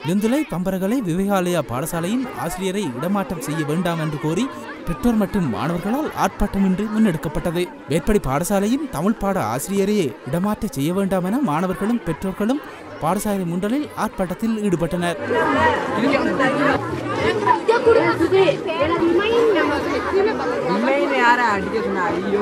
இந்துலை பம்பரகலை விவேகாலயா பாடசாலையின் ஆசிரியரை இடமாற்றம் செய்ய வேண்டாம் என்று கோரி பெற்றோர் மற்றும் மாணவர்களால் ஆர்ப்பாட்டமின்றி முன்னெடுக்கப்பட்டது மேற்படி பாடசாலையின் தமிழ் பாட ஆசிரியரையே இடமாற்றம் செய்ய வேண்டாம் என மாணவர்களும் பெற்றோர்களும் பாடசாலை முன்றலில் ஆர்ப்பாட்டத்தில் ஈடுபட்டனர் உண்மையில யாரா அடிக்க சொன்னா ஐயோ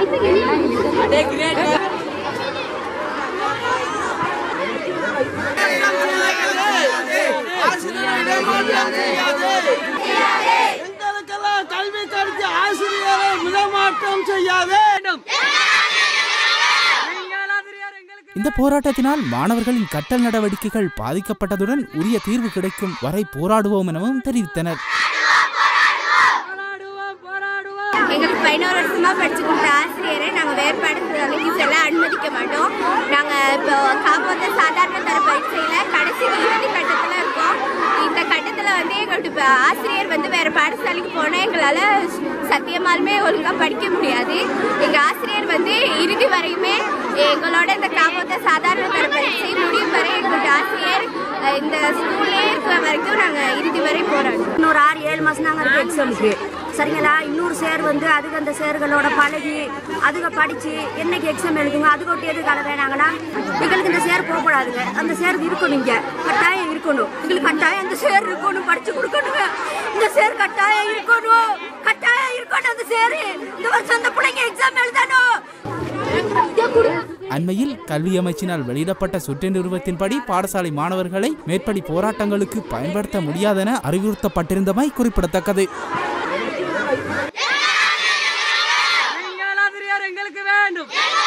எங்களுக்கெல்லாம் கல்வி கருத்து ஆசிரியரை விடமாற்றம் செய்யாதே இந்த போராட்டத்தினால் மாணவர்களின் கற்றல் நடவடிக்கைகள் பாதிக்கப்பட்டதுடன் உரிய தீர்வு கிடைக்கும் வரை போராடுவோம் எனவும் தெரிவித்தனர் எங்களுக்கு பதினோரு வருஷமா படிச்சு கொடுத்த ஆசிரியரை நாங்கள் வேறுபாடு வேலைக்கு செல்ல அனுமதிக்க மாட்டோம் நாங்கள் இப்போ காப்போத்த சாதாரண தர பரீட்சையில் கடைசி இறுதி கட்டத்தில் இருக்கோம் இந்த கட்டத்தில் வந்து எங்களுக்கு இப்போ ஆசிரியர் வந்து வேறு பாடசாலைக்கு போனால் எங்களால் சத்தியமாலுமே ஒழுங்காக படிக்க முடியாது எங்கள் ஆசிரியர் வந்து இறுதி வரையுமே எங்களோட இந்த காப்போத்த சாதாரண தர பரீட்சை முடியும் வரை எங்களுடைய ஆசிரியர் அஹ், இந்த ஸ்கூல்லே இருக்கிற வரைக்கும் நாங்கள் இறுதி வரை போராடுவோம் இன்னொரு ஆறு ஏழு மாதம் தாங்க இருக்கு எக்ஸாமுக்கு சரிங்களா இன்னொரு சேர் வந்து அதுக்கு அந்த சேர்களோட பழகி அதுக படித்து என்னைக்கு எக்ஸாம் எழுதுங்க அதுக்கு ஒட்டி எது கலை வேணாங்கன்னா எங்களுக்கு இந்த சேர் போகக்கூடாதுங்க அந்த சேர் இருக்கணும் இங்கே கட்டாயம் இருக்கணும் எங்களுக்கு கட்டாயம் அந்த சேர் இருக்கணும் படித்து கொடுக்கணுங்க இந்த சேர் கட்டாயம் இருக்கணும் கட்டாயம் இருக்கணும் அந்த சேர் இந்த வருஷம் அந்த பிள்ளைங்க எக்ஸாம் எழுதணும் அண்மையில் கல்வி அமைச்சினால் வெளியிடப்பட்ட சுற்று நிறுவத்தின்படி பாடசாலை மாணவர்களை மேற்படி போராட்டங்களுக்கு பயன்படுத்த முடியாதென அறிவுறுத்தப்பட்டிருந்தமை குறிப்பிடத்தக்கது எங்களுக்கு வேண்டும்